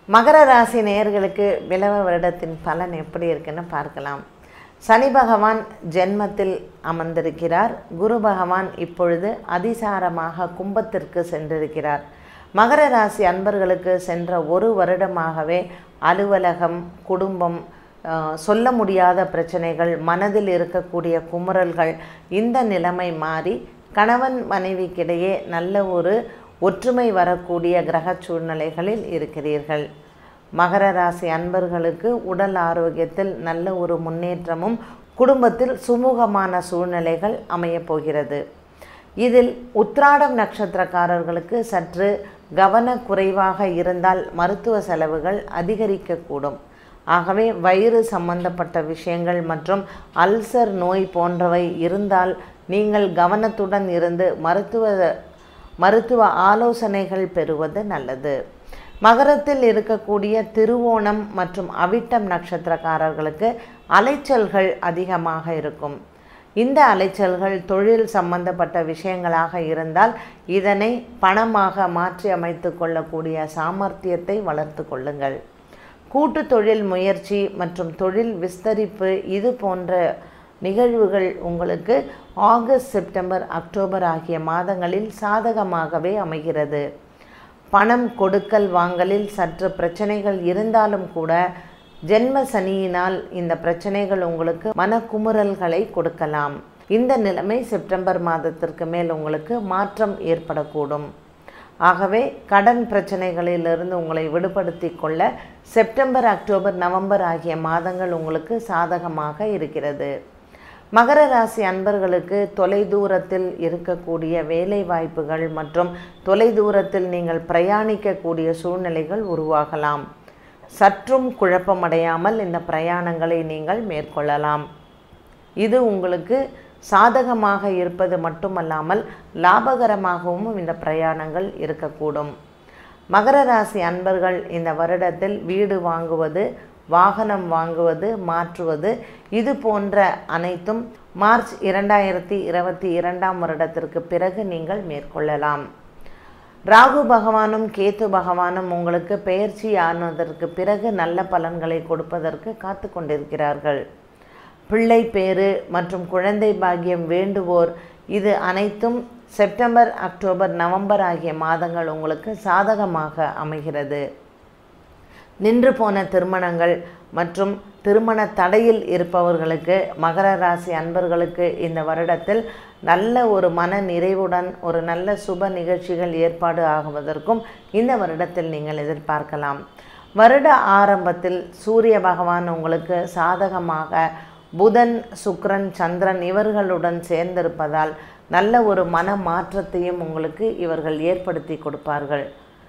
மகர ராசி நேயர்களுக்கு விலவ வருடத்தின் பலன் எப்படி இருக்குன்னு பார்க்கலாம் சனி பகவான் ஜென்மத்தில் அமர்ந்திருக்கிறார் குரு பகவான் இப்பொழுது அதிசாரமாக கும்பத்திற்கு சென்றிருக்கிறார் மகர ராசி அன்பர்களுக்கு சென்ற ஒரு வருடமாகவே அலுவலகம் குடும்பம் அஹ், சொல்ல முடியாத பிரச்சனைகள் மனதில் இருக்கக்கூடிய குமுறல்கள் இந்த நிலைமை மாறி கணவன் மனைவிக்கிடையே நல்ல ஒரு ஒற்றுமை வரக்கூடிய கிரக சூழ்நிலைகளில் இருக்கிறீர்கள் மகர ராசி அன்பர்களுக்கு உடல் ஆரோக்கியத்தில் நல்ல ஒரு முன்னேற்றமும் குடும்பத்தில் சுமூகமான சூழ்நிலைகள் அமையப் போகிறது இதில் உத்ராடம் நட்சத்திரக்காரர்களுக்கு சற்று கவனக்குறைவாக இருந்தால் மருத்துவ செலவுகள் அதிகரிக்கக்கூடும் ஆகவே வயிறு சம்பந்தப்பட்ட விஷயங்கள் மற்றும் அல்சர் நோய் போன்றவை இருந்தால் நீங்கள் கவனத்துடன் இருந்து மருத்துவ மருத்துவ ஆலோசனைகள் பெறுவது நல்லது மகரத்தில் இருக்கக்கூடிய திருவோணம் மற்றும் அவிட்டம் நட்சத்திரக்காரர்களுக்கு அலைச்சல்கள் அதிகமாக இருக்கும் இந்த அலைச்சல்கள் தொழில் சம்பந்தப்பட்ட விஷயங்களாக இருந்தால் இதனை பணமாக மாற்றி அமைத்து கொள்ளக்கூடிய சாமர்த்தியத்தை வளர்த்து கொள்ளுங்கள் கூட்டு தொழில் முயற்சி மற்றும் தொழில் விஸ்தரிப்பு இது போன்ற நிகழ்வுகள் உங்களுக்கு ஆகஸ்ட் செப்டம்பர் அக்டோபர் ஆகிய மாதங்களில் சாதகமாகவே அமைகிறது பணம் கொடுக்கல் வாங்கலில் சற்று பிரச்சனைகள் இருந்தாலும் கூட ஜென்ம சனியினால் இந்த பிரச்சனைகள் உங்களுக்கு மனக்குமுறல்களை கொடுக்கலாம் இந்த நிலைமை செப்டம்பர் மாதத்திற்கு மேல் உங்களுக்கு மாற்றம் ஏற்படக்கூடும் ஆகவே கடன் பிரச்சனைகளிலிருந்து உங்களை விடுபடுத்தி கொள்ள செப்டம்பர் அக்டோபர் நவம்பர் ஆகிய மாதங்கள் உங்களுக்கு சாதகமாக இருக்கிறது மகர ராசி அன்பர்களுக்கு தொலைதூரத்தில் இருக்கக்கூடிய வேலை வாய்ப்புகள் மற்றும் தொலைதூரத்தில் நீங்கள் பிரயாணிக்கக்கூடிய சூழ்நிலைகள் உருவாகலாம் சற்றும் குழப்பமடையாமல் இந்த பிரயாணங்களை நீங்கள் மேற்கொள்ளலாம் இது உங்களுக்கு சாதகமாக இருப்பது மட்டுமல்லாமல் லாபகரமாகவும் இந்த பிரயாணங்கள் இருக்கக்கூடும் மகர ராசி அன்பர்கள் இந்த வருடத்தில் வீடு வாங்குவது வாகனம் வாங்குவது மாற்றுவது இது போன்ற அனைத்தும் மார்ச் இரண்டாயிரத்தி இருபத்தி இரண்டாம் வருடத்திற்கு பிறகு நீங்கள் மேற்கொள்ளலாம் ராகு பகவானும் கேத்து பகவானும் உங்களுக்கு பெயர்ச்சி ஆனதற்கு பிறகு நல்ல பலன்களை கொடுப்பதற்கு காத்து கொண்டிருக்கிறார்கள் பிள்ளை பேறு மற்றும் குழந்தை பாக்கியம் வேண்டுவோர் இது அனைத்தும் செப்டம்பர் அக்டோபர் நவம்பர் ஆகிய மாதங்கள் உங்களுக்கு சாதகமாக அமைகிறது நின்று போன திருமணங்கள் மற்றும் திருமண தடையில் இருப்பவர்களுக்கு மகர ராசி அன்பர்களுக்கு இந்த வருடத்தில் நல்ல ஒரு மன நிறைவுடன் ஒரு நல்ல சுப நிகழ்ச்சிகள் ஏற்பாடு ஆகுவதற்கும் இந்த வருடத்தில் நீங்கள் எதிர்பார்க்கலாம் வருட ஆரம்பத்தில் சூரிய பகவான் உங்களுக்கு சாதகமாக புதன் சுக்கிரன் சந்திரன் இவர்களுடன் சேர்ந்திருப்பதால் நல்ல ஒரு மன மாற்றத்தையும் உங்களுக்கு இவர்கள் ஏற்படுத்தி கொடுப்பார்கள்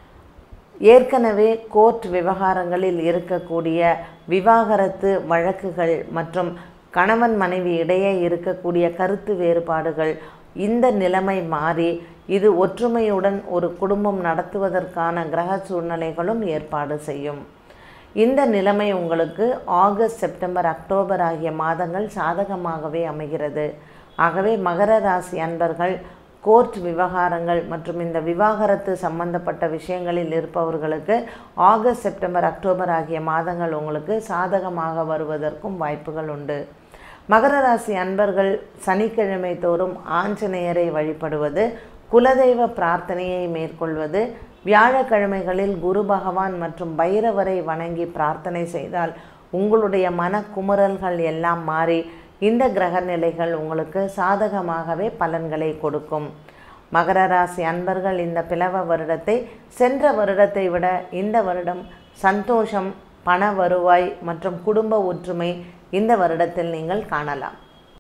ஏற்கனவே கோர்ட் விவகாரங்களில் இருக்கக்கூடிய விவாகரத்து வழக்குகள் மற்றும் கணவன் மனைவி இடையே இருக்கக்கூடிய கருத்து வேறுபாடுகள் இந்த நிலைமை மாறி இது ஒற்றுமையுடன் ஒரு குடும்பம் நடத்துவதற்கான கிரக சூழ்நிலைகளும் ஏற்பாடு செய்யும் இந்த நிலைமை உங்களுக்கு ஆகஸ்ட் செப்டம்பர் அக்டோபர் ஆகிய மாதங்கள் சாதகமாகவே அமைகிறது ஆகவே மகர ராசி அன்பர்கள் கோர்ட் விவகாரங்கள் மற்றும் இந்த விவாகரத்து சம்பந்தப்பட்ட விஷயங்களில் இருப்பவர்களுக்கு ஆகஸ்ட் செப்டம்பர் அக்டோபர் ஆகிய மாதங்கள் உங்களுக்கு சாதகமாக வருவதற்கும் வாய்ப்புகள் உண்டு மகர ராசி அன்பர்கள் சனிக்கிழமை தோறும் ஆஞ்சநேயரை வழிபடுவது குலதெய்வ பிரார்த்தனையை மேற்கொள்வது வியாழக்கிழமைகளில் குரு பகவான் மற்றும் பைரவரை வணங்கி பிரார்த்தனை செய்தால் உங்களுடைய மனக்குமுறல்கள் எல்லாம் மாறி இந்த கிரக நிலைகள் உங்களுக்கு சாதகமாகவே பலன்களை கொடுக்கும் மகர ராசி அன்பர்கள் இந்த பிளவ வருடத்தை சென்ற வருடத்தை விட இந்த வருடம் சந்தோஷம் பண வருவாய் மற்றும் குடும்ப ஒற்றுமை இந்த வருடத்தில் நீங்கள் காணலாம்